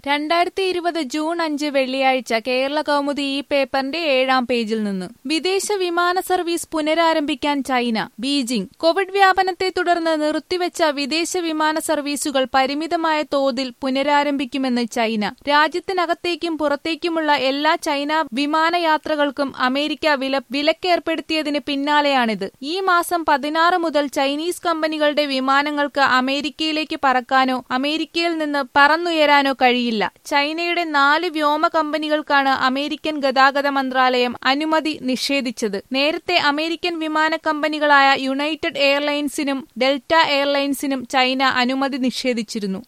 രണ്ടായിരത്തി ഇരുപത് ജൂൺ അഞ്ച് വെള്ളിയാഴ്ച കേരള കൗമുദി ഈ പേപ്പറിന്റെ ഏഴാം പേജിൽ നിന്ന് വിദേശ വിമാന സർവീസ് പുനരാരംഭിക്കാൻ ചൈന ബീജിംഗ് കോവിഡ് വ്യാപനത്തെ തുടർന്ന് നിർത്തിവെച്ച വിദേശ വിമാന സർവീസുകൾ പരിമിതമായ തോതിൽ പുനരാരംഭിക്കുമെന്ന് ചൈന രാജ്യത്തിനകത്തേക്കും പുറത്തേക്കുമുള്ള എല്ലാ ചൈന വിമാനയാത്രകൾക്കും അമേരിക്ക വില വിലക്കേർപ്പെടുത്തിയതിന് പിന്നാലെയാണിത് ഈ മാസം പതിനാറ് മുതൽ ചൈനീസ് കമ്പനികളുടെ വിമാനങ്ങൾക്ക് അമേരിക്കയിലേക്ക് പറക്കാനോ അമേരിക്കയിൽ നിന്ന് പറന്നുയരാനോ കഴിയില്ല ചൈനയുടെ നാല് വ്യോമ കമ്പനികൾക്കാണ് അമേരിക്കൻ ഗതാഗത മന്ത്രാലയം അനുമതി നിഷേധിച്ചത് നേരത്തെ അമേരിക്കൻ വിമാന കമ്പനികളായ യുണൈറ്റഡ് എയർലൈൻസിനും ഡെൽറ്റ എയർലൈൻസിനും ചൈന അനുമതി നിഷേധിച്ചിരുന്നു